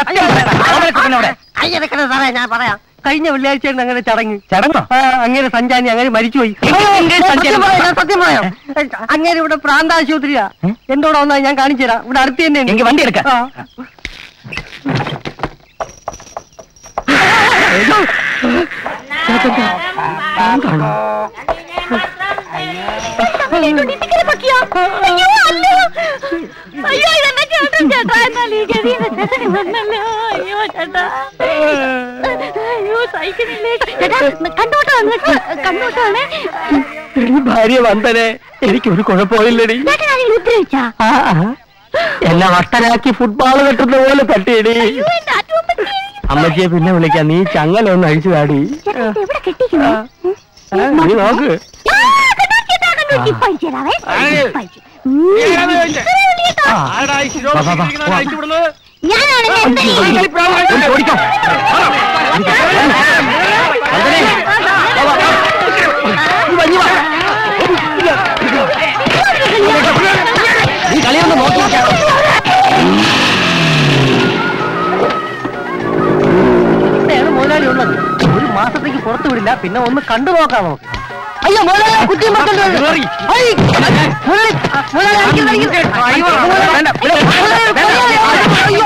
സത്യം പറയടാ. ഓമനക്കുട്ടനോടെ കയ്യെടുക്കണ സാറേ ഞാൻ പറയാം കഴിഞ്ഞ വെള്ളിയാഴ്ചയാണ് അങ്ങനെ ചടങ്ങ് ചടങ്ങോ ആ, അങ്ങനെ സഞ്ചാരി അങ്ങനെ മരിച്ചുപോയി എങ്കിൽ സഞ്ചാരി- സത്യം പറയാം, ഞാൻ സത്യം പറയാം അങ്ങനെ ഇവിടെ പ്രാന്താശുപത്രിയാ എന്തോടെ വന്നാ ഞാൻ കാണിച്ചു തരാം ഇവിടെ അടുത്ത് തന്നെ എങ്കിൽ വണ്ടി എടുക്കാം അയ്യോ അല്ല അയ്യോ ഇതെന്നെ ചേട്ടൻ ചേട്ടാ എന്നാൽ ഈ ഗതിയിൽ ചേട്ടൻ വന്നല്ലോ അയ്യോ ചേട്ടാ അയ്യോ സഹിക്കുന്നില്ലേ ചേട്ടാ കണ്ടോട്ടാണ് കണ്ടോട്ടാണ് ഭാര്യ വന്തനെ എനിക്കൊരു കുഴപ്പമില്ലടി ചേട്ടൻ ആരെങ്കിലും ഉത്തരവിച്ചാ ആ, ആ. എന്നെ വട്ടനാക്കി ഫുട്ബോൾ കെട്ടുന്ന പോലെ തട്ടിയടി അയ്യോ എന്റെ അറ്റുമ്പത്തി അമ്മച്ചിയെ പിന്നെ വിളിക്കാം നീ ചങ്ങലൊന്ന് അഴിച്ചു കാടി ചേട്ടാ ഇത് എവിടെ കെട്ടിക്കുന്നു നീ നോക്ക് ഓടിക്കോ നീ കളിയൊന്ന് നോക്കി ഇവിടെയാണ് മുതലാളി ഉള്ളത് ഒരു മാസത്തേക്ക് പുറത്തു വിടില്ല പിന്നെ ഒന്ന് കണ്ടു നോക്കാം നമുക്ക് അയ്യോ മുതലാളി കുറ്റിയും പറ്റുണ്ട് ഐ! മുതലാളി, മുതലാളി, അടിക്കരുത്, അടിക്കരുത്. മുതലാളി, അയ്യോ.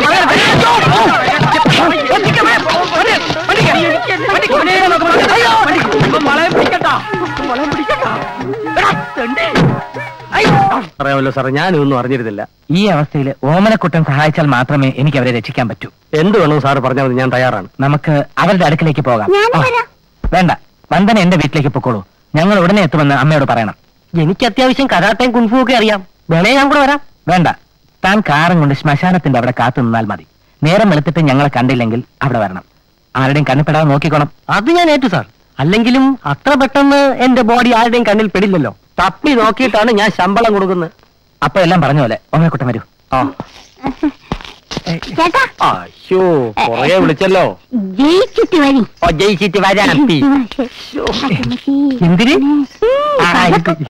പറയാമല്ലോ സാറേ ഞാനൊന്നും അറിഞ്ഞിരുന്നില്ല ഈ അവസ്ഥയിൽ ഓമനക്കുട്ടൻ സഹായിച്ചാൽ മാത്രമേ എനിക്ക് അവരെ രക്ഷിക്കാൻ പറ്റൂ എന്ത് വേണം സാറ് പറഞ്ഞാൽ മതി ഞാൻ തയ്യാറാണ് നമുക്ക് അവരുടെ അടുക്കിലേക്ക് പോകാം ഞാനും ആ. വരാം. വേണ്ട വന്ദന എന്റെ വീട്ടിലേക്ക് പൊക്കോളൂ ഞങ്ങൾ ഉടനെ എത്തുമെന്ന് അമ്മയോട് പറയണം എനിക്ക് അത്യാവശ്യം കരാട്ടയും കുൻഫും ഒക്കെ അറിയാം വേണേ ഞാൻ കൂടെ വരാം വേണ്ട താൻ കാറും കൊണ്ട് ശ്മശാനത്തിന്റെ അവിടെ കാത്തു നിന്നാൽ മതി നേരം വെളുത്തിട്ട് ഞങ്ങളെ കണ്ടില്ലെങ്കിൽ അവിടെ വരണം ആരുടെയും കണ്ണിപ്പെടാതെ നോക്കിക്കോണം അത് ഞാൻ ഏറ്റു സാർ അല്ലെങ്കിലും അത്ര പെട്ടെന്ന് എന്റെ ബോഡി ആരുടെയും കണ്ണിൽ പെടില്ലല്ലോ തപ്പി നോക്കിയിട്ടാണ് ഞാൻ ശമ്പളം കൊടുക്കുന്നത് അപ്പൊ എല്ലാം പറഞ്ഞ പോലെ ഓമനക്കുട്ടൻ വരൂ ആ ചേട്ടാ അയ്യോ കൊറേ വിളിച്ചല്ലോ ജയിച്ചിട്ട് വരി ഓ ജയിച്ചിട്ട് വരാൻ അച്ഛമ്മച്ചി. എന്തിന് ഉം, ആ, കണക്ക് ഇത്